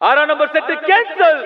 ఆరో number set cancel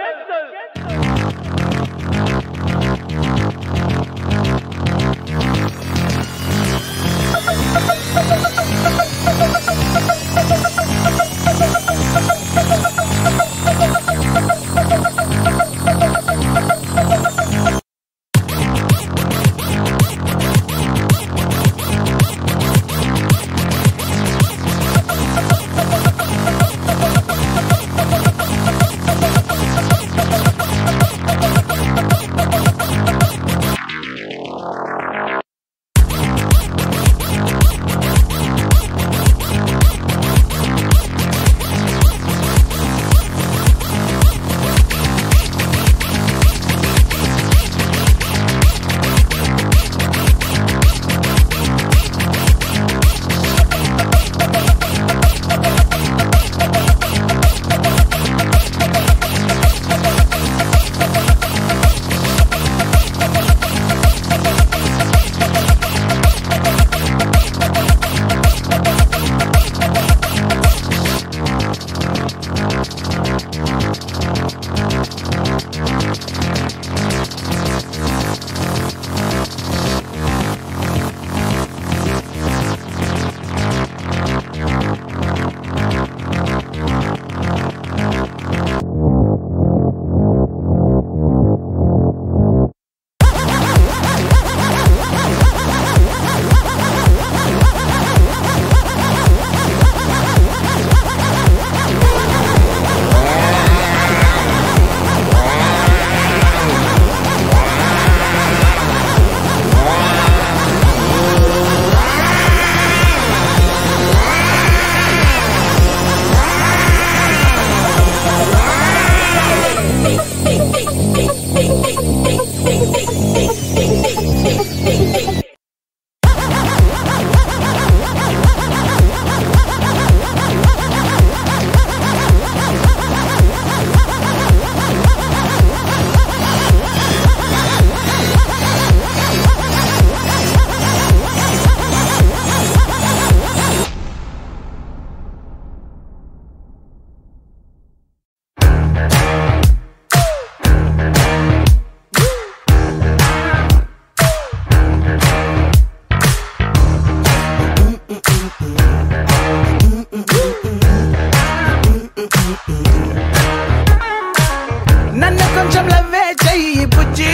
నన్ను కొంచెం లవ్వే చెయ్యి బుజ్జి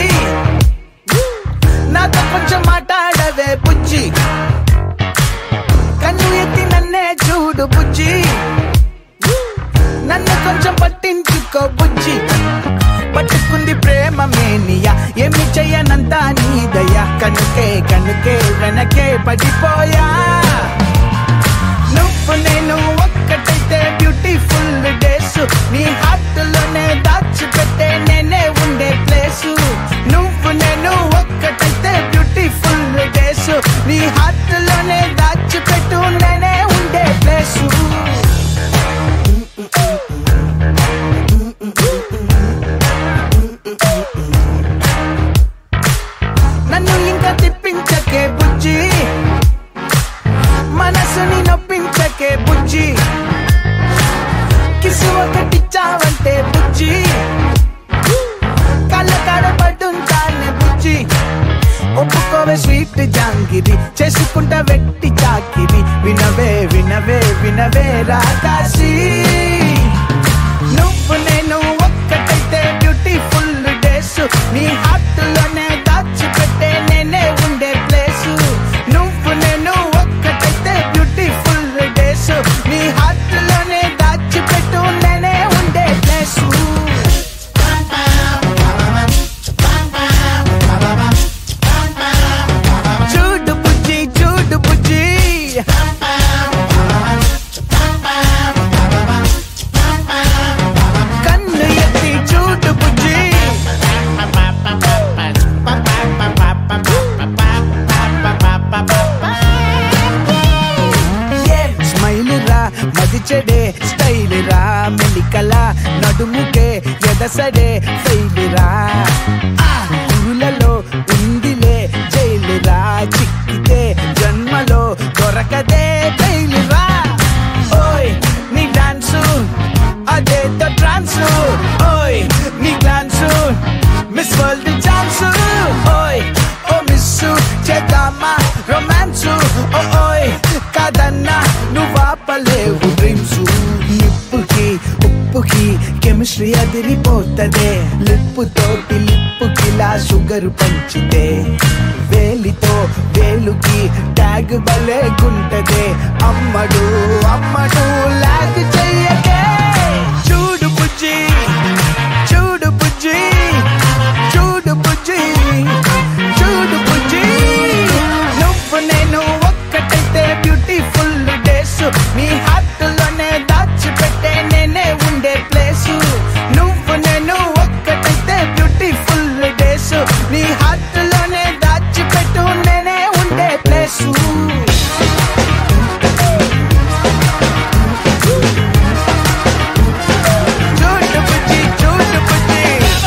నాతో కొంచెం మాట్లాడవే బుజ్జి కన్ను ఎత్తి నన్నే చూడు బుజ్జి నన్ను కొంచెం పట్టించుకో బుజ్జి పట్టుకుంది ప్రేమ మేనియా ఏమి చెయ్యనంతా నీదయ్యా కనుకే కనుకే వెనకే పడిపోయా నువ్వు నేను ఒక్కటైతే బ్యూటిఫుల్ డేస్ నీ హార్ట్ లోనే దాచిపెట్టే నేనే ఉండే ప్లేస్ నువ్వు నేను ఒక్కటైతే బ్యూటిఫుల్ డేస్ నీ హార్ట్ లోనే దాచిపెట్టు నేనే ఉండే ప్లేస్ నన్ను ఇంకా తిప్పించకే బుజ్జి మనసుని నొప్పించకే బుజ్జి కిసు ఒకటిచ్చావంటే బుజ్జి కళ్ళ కాడ పడ్డుంటానే బుజ్జి ఒప్పుకోవే స్వీట్ జాంగిరి చేసుకుంటా వెట్టి చాకిరి వినవే వినవే వినవే రాకాశీ నువ్వు నేను ఒక్కటైతే బ్యూటిఫుల్ డేస్ నీ హార్ట్ లోనే దాచిపెట్టే నేనే ఉండే ప్లేస్ నువ్వు నేను ఒక్కటైతే బ్యూటిఫుల్ డేస్ నీ హార్ట్ లోనే దాచిపెట్టు నేనే ఉండే ప్లేస్ చూడు బుజ్జి చూడు బుజ్జి కన్ను ఎత్తి చూడు బుజ్జి స్మైల్ రా మది చెడే స్టైల్ రా మెలికల నడుముకే ఎదసడే ఫెయిల్ రా ఆ, ఊళ్ళలో ఉందిలే జైలు రా చిక్కితే జన్మలో దొరకదే జైలు రా ఓయ్ నీ డాన్సు అదే ట్రాన్స్ ఓయ్ నీ గ్లాన్స్ మిస్ వరల్డ్ ఛాన్స్ ఓయ్ ఓ మిస్ చేద్దామా రొమాన్స్ ఓ ఓయ్ కాదన్నా నువ్వు ఆపలేవు డ్రీమ్స్ లిప్పుకి ఉప్పుకి కెమిస్ట్రీ అదిరిపోతదే లిప్పు తోటి లిప్పుకిలా షుగర్ పంచితే వేలితో వేలుకి ట్యాగ్ భలేగుంటదే అమ్మడు అమ్మడు లాగ్ చెయ్యకే చూడు బుజ్జి చూడు బుజ్జి చూడు బుజ్జి చూడు బుజ్జి నువ్వు నేను ఒక్కటైతే బ్యూటిఫుల్ డేస్ నీ హార్ట్ లోనే దాచిపెట్టే నేనే ఉండే ప్లేస్ నువ్వు నేను ఒక్కటైతే బ్యూటిఫుల్ డేస్ నీ హార్ట్ లోనే దాచిపెట్టు నేనే ఉండే ప్లేసు చూడు బుజ్జి చూడు బుజ్జి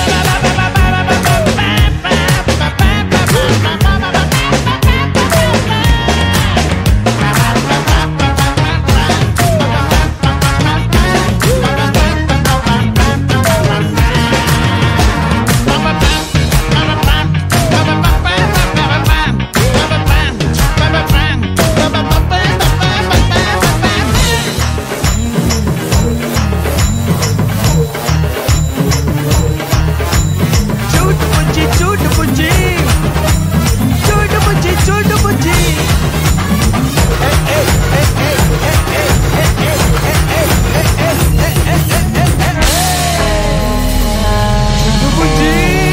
చూడు బుజ్జి చూడు బుజ్జి చూడు బుజ్జి చూడు బుజ్జి చూడు బుజ్జి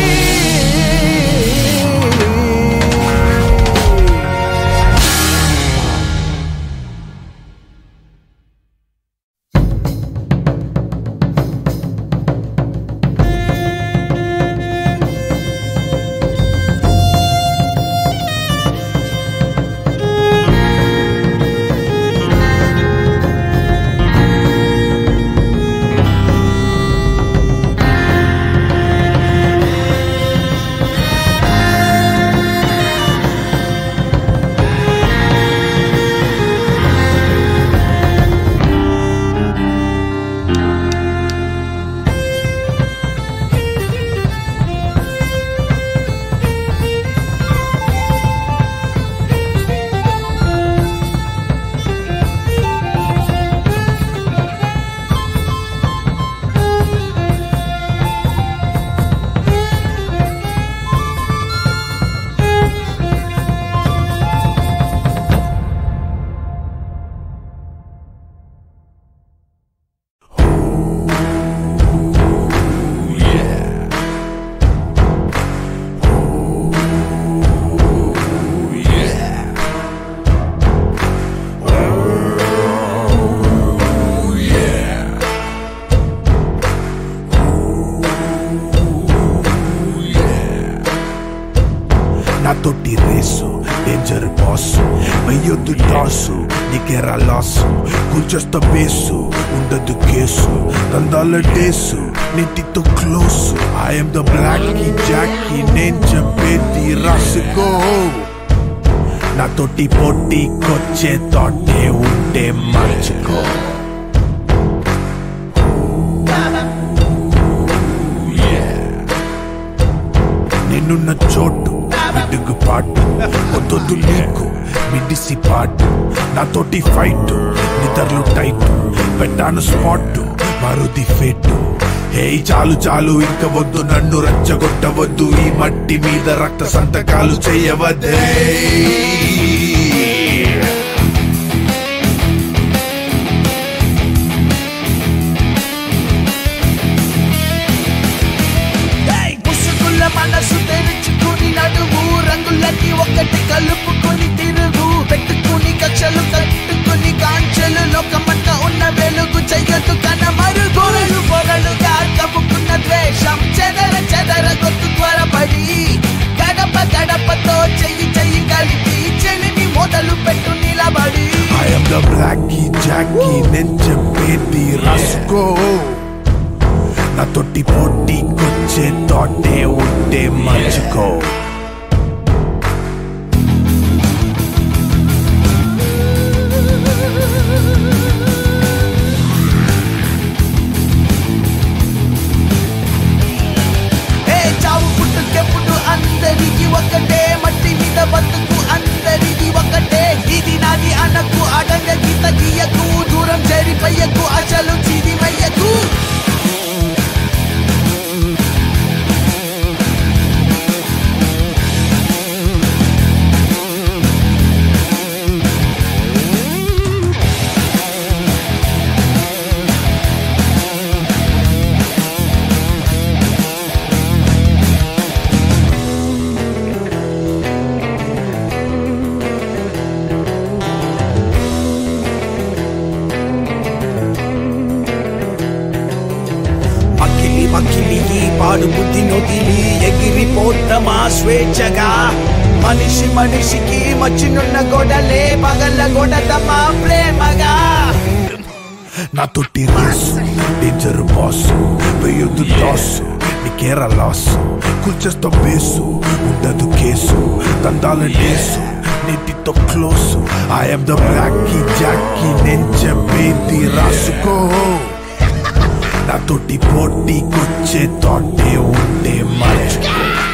నాతోటి రేసు డేంజర్ బాస్ వెయ్యొద్దు టాసు నీకెరా లాసు కూల్చేస్తా బేసు ఉండదు కేసు దందాల డేసు నెట్టితో close I'm the black jockey నేను చెప్పేది రాసుకో నాతోటి పోటీకొచ్చే తోటే ఉంటే మర్చిపో నిన్నున్న చోటు విడుగు పాటు వద్దొద్దు నీకు మిడిసి పాటు నాతోటి ఫైట్ నిద్రలు టైట్ పెట్టాను స్పాట్ మరుది ఫేటు హే చాలు చాలు ఇంక వద్దు నన్ను రచ్చగొట్టవద్దు ఈ మట్టి మీద రక్త సంతకాలు చేయవద్దే ఏయ్! ముసుగుల మనసు తెరుచుకుని నడువు రంగులన్నీ ఒకటి కలుపుకొని తిరుగు పెట్టుకుని కక్షలు కట్టుకుని కాంచెలు లోకమంతా ఉన్న వెలుగు చెయ్యొద్దు కన మరుగులు పొరలుగా కమ్ముకున్న ద్వేషం చెదర చెదర గొత్తు త్వరపడి గడప గడపతో చెయ్యి చెయ్యి కలిపి చెలిని మొదలు పెట్టు నిలబడి ఐఎమ్ ద బ్లాకీ జాకీ నేను చెప్పేది రాసుకో నా తొట్టి పోటీకొచ్చే తోటే ఉంటే మర్చిపో ఒకటే మట్టి మీద బతుకు అందరిది ఒకటే ఇది నాది అనకు అడంగ గీత గీయకు దూరం జరిపయ్యకు అసలు చిరిమయ్యకు మకిలి మకిలి ఈ పాడు బుద్ధి నొదిలి ఎగిరిపోతామా స్వేచ్ఛగా మనిషి మనిషికి మచ్చినున్న గొడలే పగల గొడతమా ప్రేమగా నా తొట్టి రేసు డేంజర్ బాస్ వేయొద్దు లాస్ నీకేర లాస్ కూల్చేస్తాం బేసు ఉండదు కేసు దందాల డేసు నీటితో close I'm the black jockey నేను చెప్పేది రాసుకో నా తోటి పోటీకొచ్చే తోటే ఉంటే మర్చిపో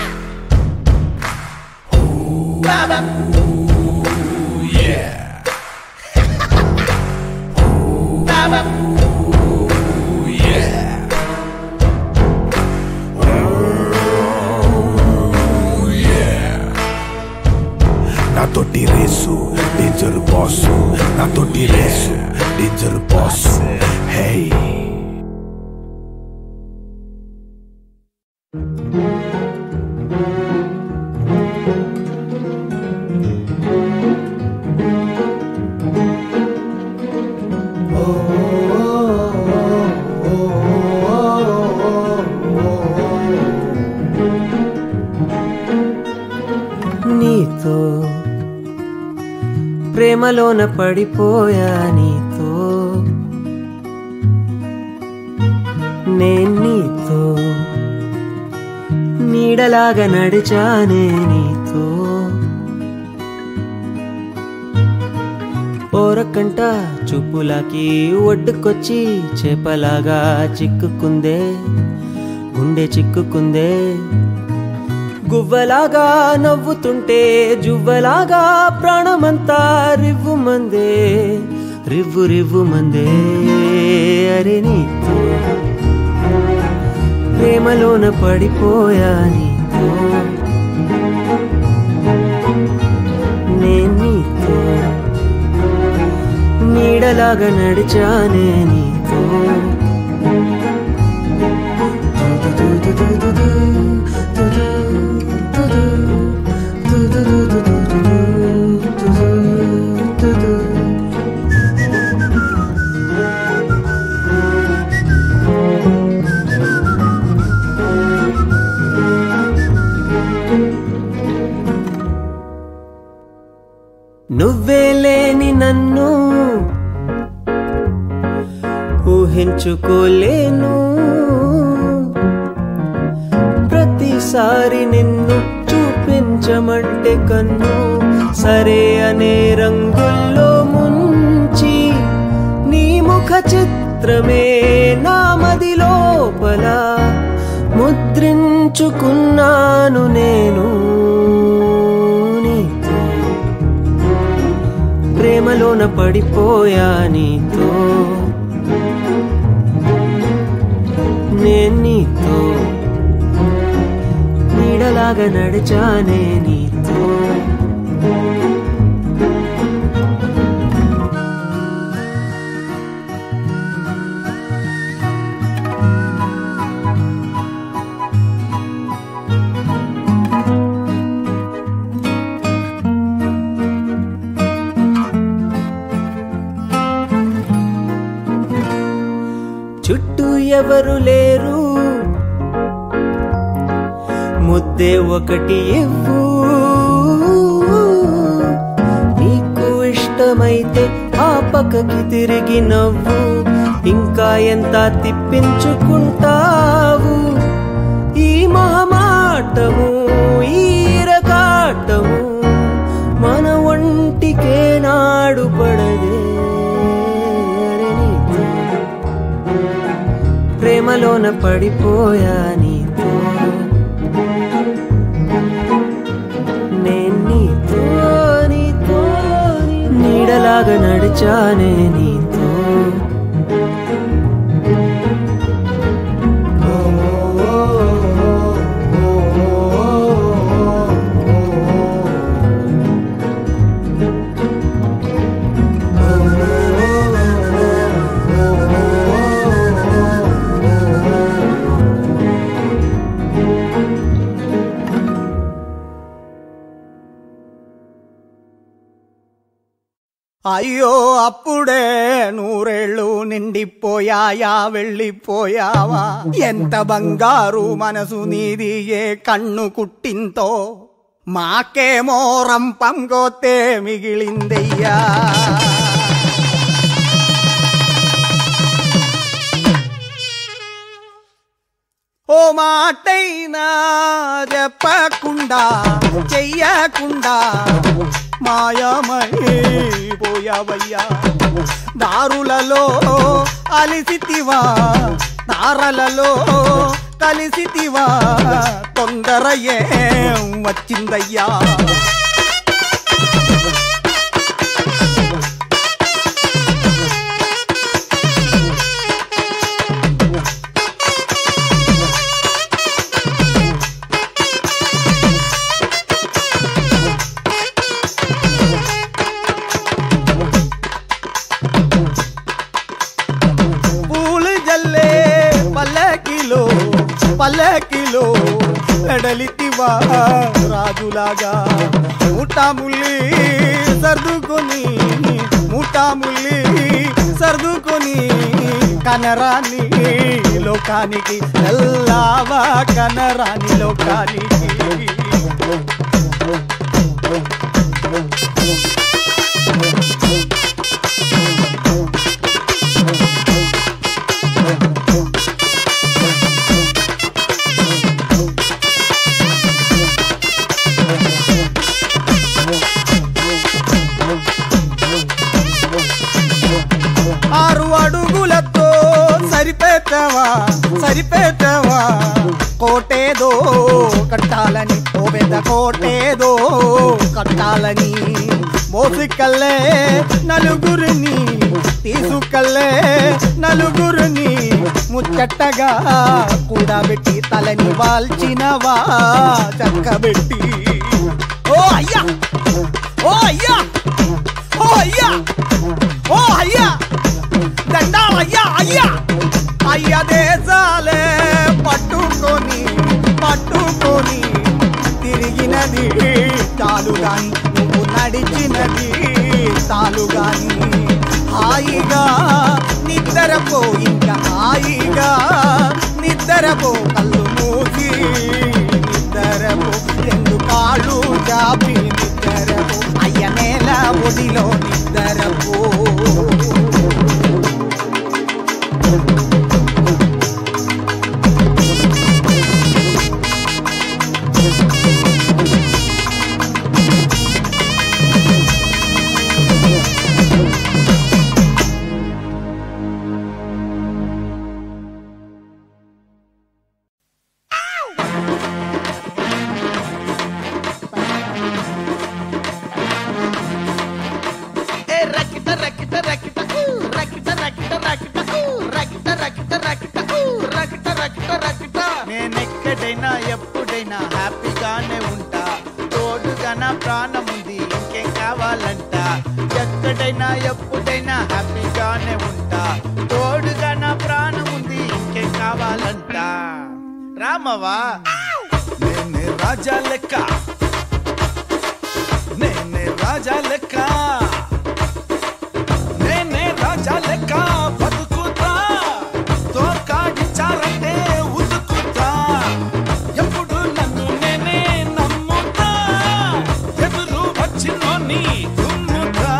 నాతోటి రేసు డేంజర్ బాస్ నాతోటి రేసు డేంజర్ బాస్ హే నీతో ప్రేమలోన పడిపోయా నీతో నేను నీతో నీడలాగా నడిచానే నీతో ఓరకంట చూపులాకి ఒడ్డుకొచ్చి చేపలాగా చిక్కుకుందే గుండె చిక్కుకుందే గువ్వలాగా నవ్వుతుంటే జువ్వలాగా ప్రాణమంతా రివ్వు మందే రివ్వు రివ్వు మందే అరే నీతో ప్రేమలోన పడిపోయా నీతో నేను నీతో నీడలాగా నడిచానే నీతో నువ్వే లేని నన్ను ఊహించుకోలేను ప్రతిసారి నిన్ను చూపించమంటే కన్ను సరే అనే రంగుల్లో ముంచి నీ ముఖ చిత్రమే నా మది లోపల ముద్రించుకున్నాను నేను నీతో ప్రేమలోన పడిపోయా నీతో నేను నీతో నీడలాగా నడిచానే నీతో చుట్టూ ఎవరు లేరు ముద్దే ఒకటి ఇవ్వు నీకు ఇష్టమైతే ఆ పక్కకి తిరిగి నవ్వు ఇంకా ఎంత తిప్పించుకుంటావు ఈ మొహమాటము ఈ రకాటము మన ఒంటికే నాడు పడదే అరే నీతో ప్రేమలోన పడిపోయా నీతో పిల్లిలాగా నడిచానే నీతో అయ్యో అప్పుడే నూరేళ్ళు నిండిపోయాయా వెళ్ళిపోయావా ఎంత బంగారు మనసు నీది ఏ కన్ను కుట్టింతో మాకేమో రంపం గోతే మిగిలిందయ్యా ఓ మాటైనా చెప్పకుండా చెయ్యకుండా మాయమై పోయావయ్యా దారులలో అలిసితివా తారలలో కలిసితివా తొందర ఏం వచ్చిందయ్యా పూలు జల్లే పల్లకిలో పల్లకిలో ఎడలితివా రాజులాగా ముఠాముల్లి సర్దుకొని ముఠాముల్లి సర్దుకొని కనరాని లోకానికి ఎల్లావా కనరాని లోకానికి ఆరు అడుగులతో సరిపెట్టవా సరిపెట్టవా కోటేదో కట్టాలని ఓ పెద్ద కోటేదో కట్టాలని మోసుకల్లే నలుగురిని తీసుకల్లే నలుగురిని ముచ్చట్టగా కూడబెట్టి తలని వాల్చినవా చక్కబెట్టి ఓ అయ్యా ఓ అయ్యా ఓ అయ్యా ఓ అయ్యా దండాలయ్యా అయ్యా అయ్యా దేశాలే పట్టుకొని పట్టుకొని తిరిగినది చాలు గాని నువ్వు నడిచినది చాలు గాని హాయిగా నిద్రపో ఇంకా హాయిగా నిద్రపో కళ్ళు మూసి నిద్రపో రెండు కాళ్ళు చాపి నిద్రపో అయ్య నేల ఒడిలో నిద్రపో నేనెక్కడైనా ఎప్పుడైనా హ్యాపీగానే ఉంటా తోడుగా నా ప్రాణం ఉంది ఇంకేం కావాలంట ఎక్కడైనా ఎప్పుడైనా హ్యాపీగానే ఉంటా తోడుగా నా ప్రాణం ఉంది ఇంకేం కావాలంట రామవా నేనే రాజా లెక్క నేనే రాజా లెక్క నేనే రాజా లెక్క బతుకుతా తోకాడించారంటే ఉతుకుతా ఎప్పుడు నన్ను నేనే నమ్ముతా ఎదురు వచ్చినోని దుమ్ముతా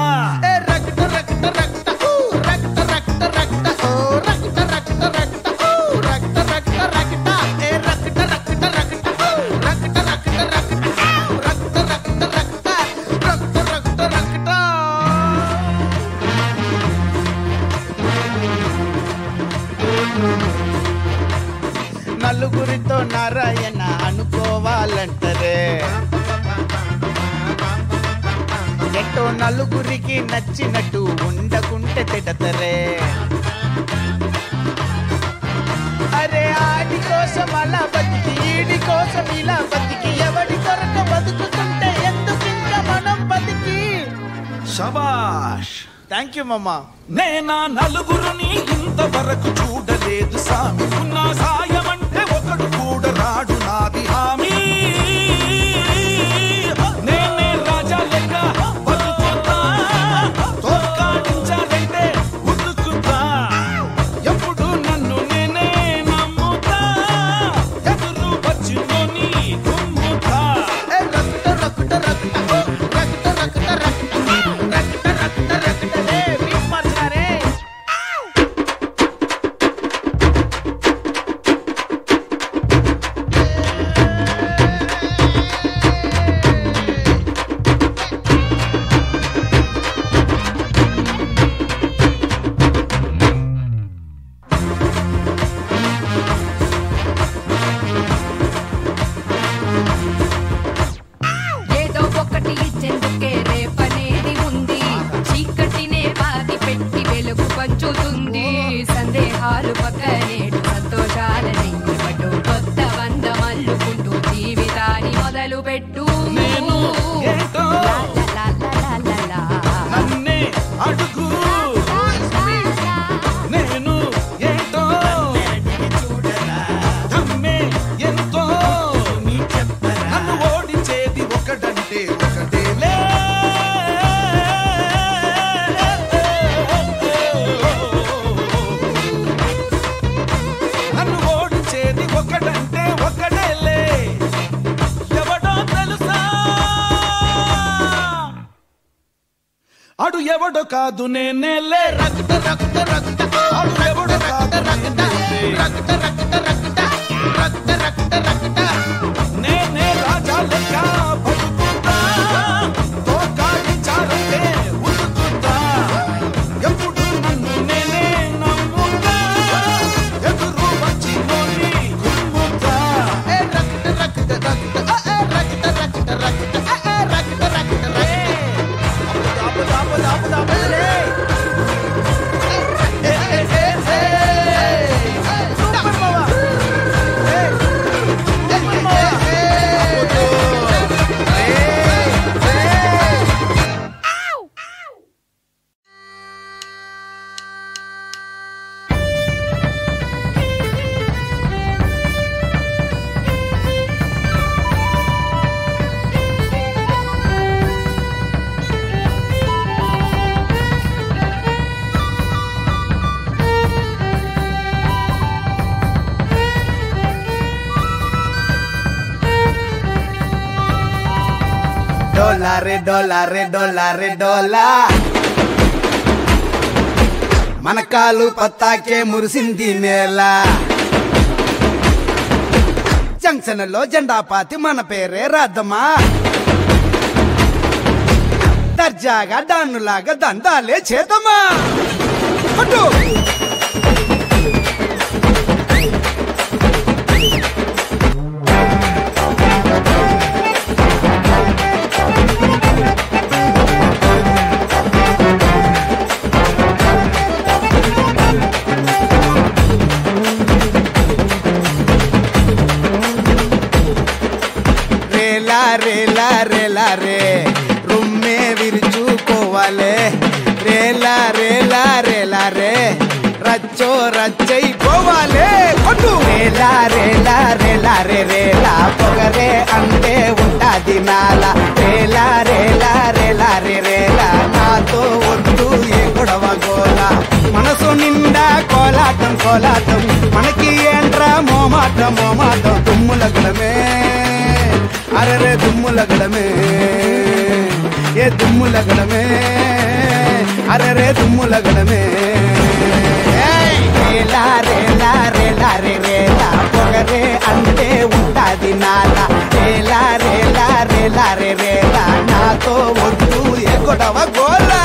నలుగురితో నారాయణ అనుకోవాలంటరే ఏంటో నలుగురికి నచ్చినట్టు ఉండకుంటే తిడతరే అరే ఆడి కోసం అలా బతికి ఈడి కోసం ఇలా బతికి ఎవడి కొరక బతుకుతుంటే ఎందుకు ఇంకా మనం బతికి శబాష్ థ్యాంక్ యూ మమ్మా నేనా నలుగురుని ఇంతవరకు చూడలేదు సామి నా సాయం అంటే ఒకడు కూడా రాడు నాది హామీ నేనే రాజా లెక్క బతుకుతా తోకాడించాలంటే ఉతుకుతా ఎప్పుడు నన్ను నేనే నమ్ముతా ఎదురు వచ్చినోని కుమ్ముతా ఏ రక్త రక్త రక్త ఓ, రక్త రక్త రక్త రక్త రక్త రక్త రే బీట్ మార్చారే ఏదో ఒకటి ఇచ్చేందుకే రేపనేది ఉంది చీకటినే బాది పెట్టి వెలుగు పంచుతుంది సందేహాలు పక్కనేడు సంతోషాలని ఇవ్వటు కొత్త వంద మల్లుకుంటూ జీవితాన్ని మొదలు పెట్టు నేను ఏంటో నన్నే అడుగు నేను ఏంటో నమ్మే ఎంతో నన్ను ఓడించేది ఒకడంటే ఒకటేలే నన్ను ఓడించేది ఒకడంటే ఒకటేలే ఎవడో తెలుసా అడు ఎవడో కాదు నేనేలే రక్త రక్త రక్త అడు ఎవడో కాదు నేనేలే రక్త రక్త రక్త రక్త రక్త రక్త నేనే రాజా లెక్క బతుకుతా తోకాడి చాలంటే ఉతుకుతా ఎప్పుడు నన్ను నేనే నమ్ముతా ఎదురు వచ్చి నోని కుమ్ముతా ఏ రక్త రక్త రక్త ఆ, ఆ, రక్త రక్త రక్త ఆ, ఆ, రక్త రక్త రే అప్పుడు దాపు దాపు దాపు రే ఏ ఏ ఏ ఏ సూపర్ మావా ఏ సూపర్ మావా డోలా రే డోలా రే డోలా రే డోలా మన కాలు పత్తాకే మురిసింది నేల జంక్షన్ లో జెండా పాతి మన పేరే రాద్దమ్మా దర్జాగా డాన్నులాగా దందాలే చేద్దామా కొట్టు రేలా రేలా రేలా రే రుమ్మే విరుచుకోవాలే రేలా రేలా రేలా రే రచ్చో రచ్చైపోవాలే కొట్టు రేలా రేలా రేలా రే రేలా పొగరే అంటే ఉంటాది నాల రేలా రేలా రేలా రే రేలా నాతో వద్దు ఏ గొడవ గోల మనసు నిండా కోలాటం కోలాటం మనకి ఏంట్రా మోమాటం మోమాటం దుమ్ములగడమే అరరే దుమ్ములగడమే ఏ దుమ్ములగడమే అరరే దుమ్ములగడమే ఏయ్! రేలా రేలా రేలా రే రేలా పొగరే అంటే ఉంటాది నాల రేలా రేలా రేలా రే రేలా నాతో వద్దు ఏ గొడవ గోలా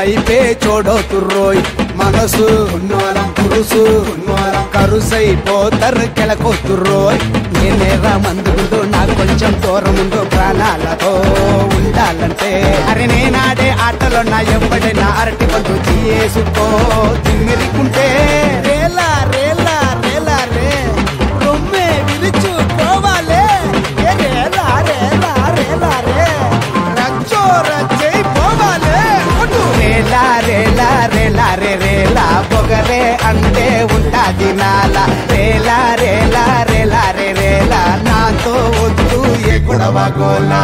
టైపే చూడోతుర్రోయ్ మనసు ఉన్నోరం పురుసు ఉన్నోరం కరుసైపోతారు కెలకొత్తుర్రోయ్ నేనేరా మందుకుంటూ నాకు కొంచెం దూరం ఉందో ప్రాణాలతో ఉండాలంటే అరే నేనాడే ఆటలో నా ఎవ్వడే నా అరటి పండు తీయేసుకో తిమ్మిరికుంటే రేలా రేలా రేలా రే రొమ్మే విరుచు పోవాలే ఏ రేలా రేలా రేలా రే రచ్చో రచ్చై పోవాలే కొట్టు. రేలా రేలా రేలా రే రేలా పొగరే అంటే ఉంటాది నాల రేలా రేలా రేలా రే రేలా నాతో వద్దు ఏ గొడవ గోలా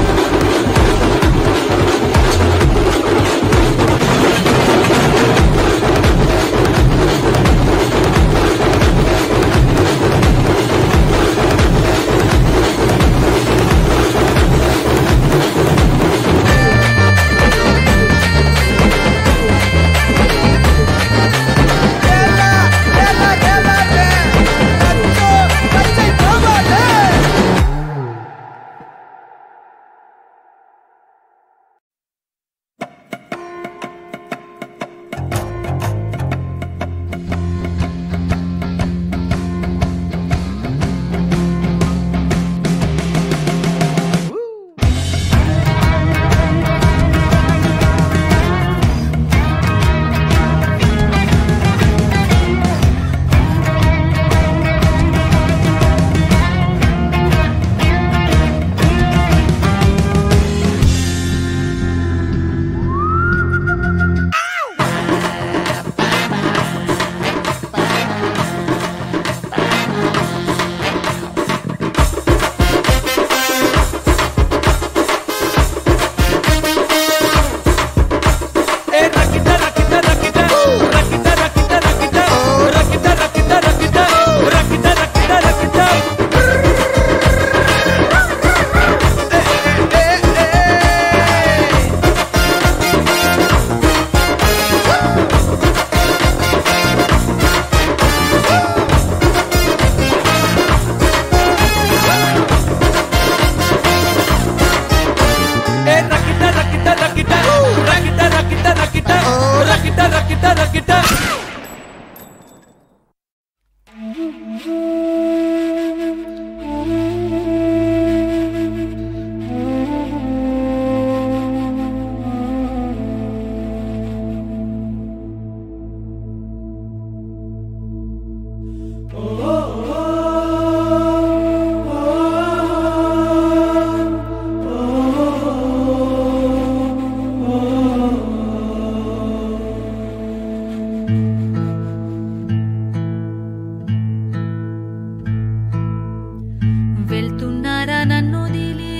వెళ్తున్నారా నన్నొదిలి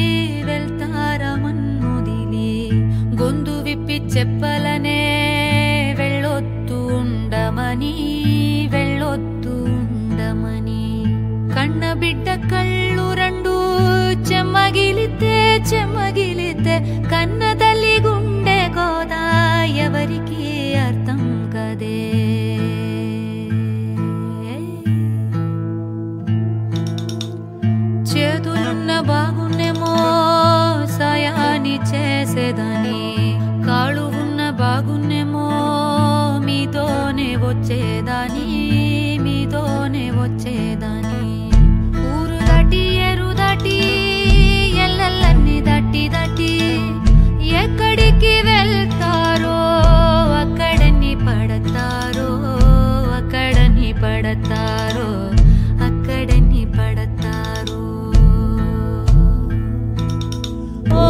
వెళ్తారా మన్నొదిలి గొంతు విప్పి చెప్పలనే వెళ్ళొద్దు ఉండమని వెళ్ళొద్దు ఉండమని కన్న బిడ్డ కళ్ళు రెండు చెమ్మగిలితే చెమ్మగిలితే కన్న తల్లి గుండె గోదా ఎవరికి అర్థం కదే చేతులున్న బాగున్నేమో సాయాన్ని చేసేదని కాళ్ళు ఉన్న బాగున్నేమో మీతోనే వచ్చేదాని మీతోనే వచ్చేదాని ఊరు దాటి ఎరు దాటి ఎల్లెల్లన్ని దట్టి దట్టి ఎక్కడికి వెళ్తారో అక్కడని పడతారో అక్కడని పడతారో అక్కడని పడతారో ఓ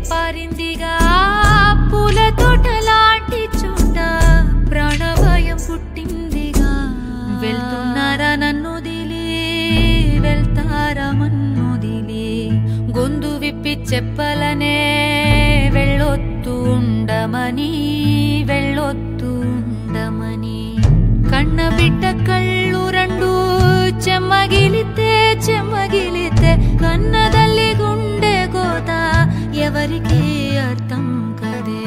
పారిందిగా పూల తోట లాంటి చోట ప్రాణభయం పుట్టిందిగా వెళ్తున్నారా నన్ను దిలి వెళ్తారా మన్ను దిలి గొంతు విప్పి చెప్పలనే వెళ్ళొత్తు ఉండమని వెళ్ళొత్తు ఉండమని కన్న బిడ్డ కళ్ళు రెండు చెమ్మగిలితే చెమ్మగిలితే కన్నదల్లి గుండె కోత ఎవరికి అర్థం కదే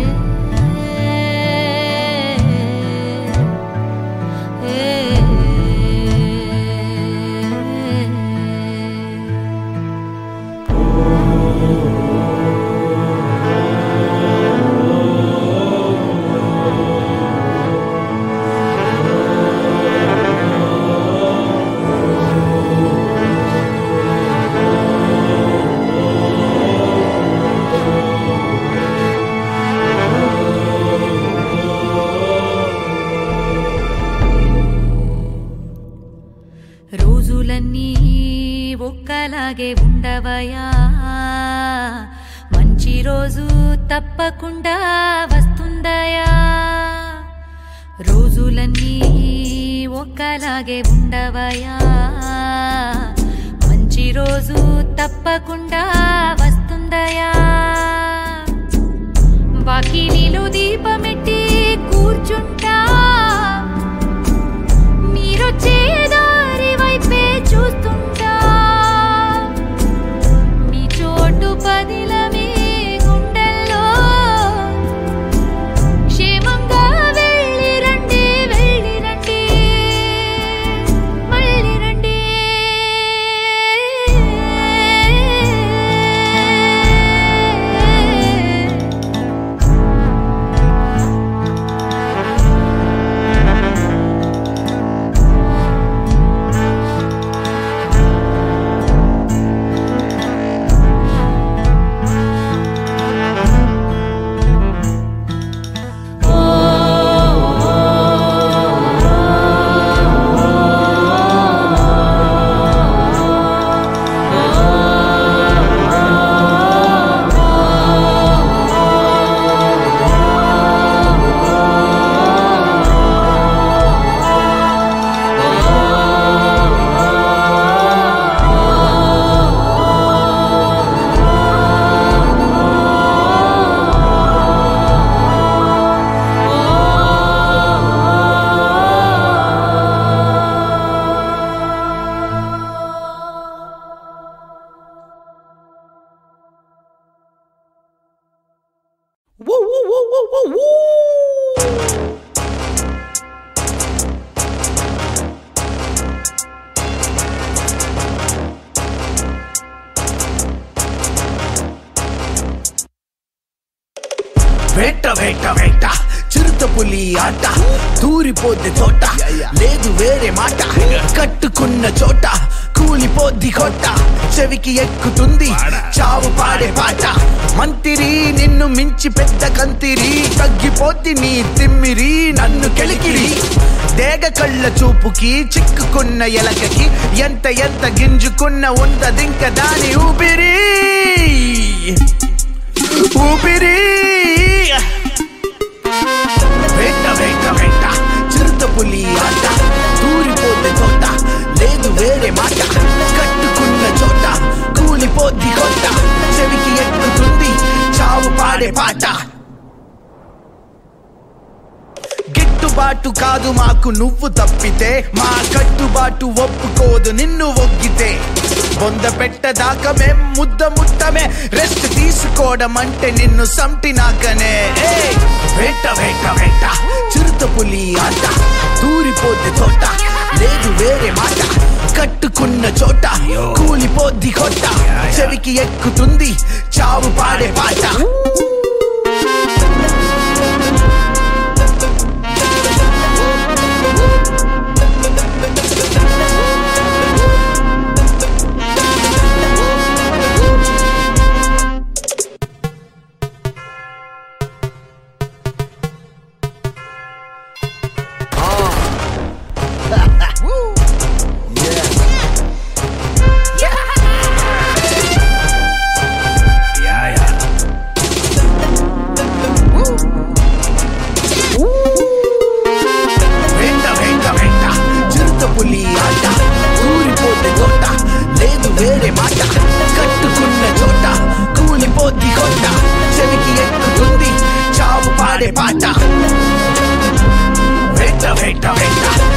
రోజులన్నీ ఒక్కలాగే ఉండవయా మంచి రోజు తప్పకుండా వస్తుందయా రోజులన్నీ ఒక్కలాగే ఉండవయా మంచి రోజు తప్పకుండా వస్తుందయా వాకిలిలో దీపమెట్టి కూర్చుంటా మీరొచ్చే దారి వైపే చూస్తుంటా మీ చోటు పదిల మీ గుండెల్లో క్షేమంగా వెళ్ళి రండి వెళ్ళి రండి మళ్ళీ రండి Woo, woo, woo, woo, woo, woo. వేట వేట వేట చిరుత పులి ఆట దూరిపోద్ది తోట లేదు వేరే మాట కట్టుకున్న చోట కూలిపోద్ది కొట్ట చెవికి ఎక్కుతుంది చావు పాడే పాట మంతిరి నిన్ను మించి పెద్ద కంతిరి తగ్గిపోద్ది నీ తిమ్మిరి నన్ను కెలికిరి దేగ కళ్ళ చూపుకి చిక్కుకున్న ఎలకకి ఎంత ఎంత గింజుకున్న ఉందదింక దాని ఊపిరి ఊపిరి వేట వేట వేట చిరుత పులి ఆట దూరిపోతే చోట లేదు వేరే మాట కట్టుకున్న చోట కూలిపోద్ది కొట్ట చెవికి ఎక్కుతుంది చావు పాడే పాట గిట్టుబాటు కాదు మాకు నువ్వు తప్పితే మా కట్టుబాటు ఒప్పుకోదు నిన్ను ఒగ్గితే బొంద పెట్టదాకా మేం ముద్ద ముట్టమే రెస్ట్ తీసుకోవడం అంటే నిన్ను సంటినాకనే ఏయ్! వేట వేట వేట చిరుత పులి ఆట దూరిపోద్ది తోట లేదు వేరే మాట కట్టుకున్న చోట కూలిపోద్ది కొట్ట చెవికి ఎక్కుతుంది చావు పాడే పాట Yeah, yeah. పాట వేట వేట వేట